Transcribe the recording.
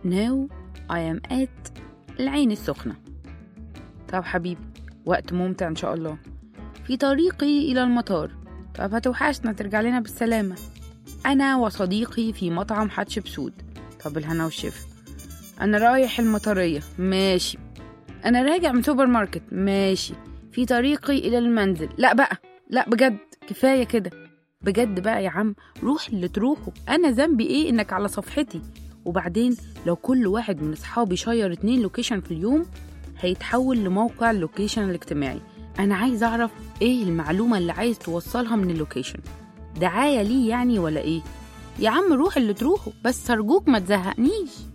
Now I am at العين السخنة طب حبيبي وقت ممتع إن شاء الله في طريقي إلى المطار طب هتوحشنا ترجع لنا بالسلامة أنا وصديقي في مطعم حتشبسوت طب الهنا والشفا أنا رايح المطرية ماشي أنا راجع من سوبر ماركت ماشي في طريقي إلى المنزل لا بقى لا بجد كفاية كده بجد بقى يا عم روح اللي تروحه أنا ذنبي إيه إنك على صفحتي وبعدين لو كل واحد من أصحابي شير اتنين لوكيشن في اليوم هيتحول لموقع اللوكيشن الاجتماعي أنا عايز أعرف إيه المعلومة اللي عايز توصلها من اللوكيشن دعاية ليه يعني ولا إيه يا عم روح اللي تروحه بس أرجوك ما تزهقنيش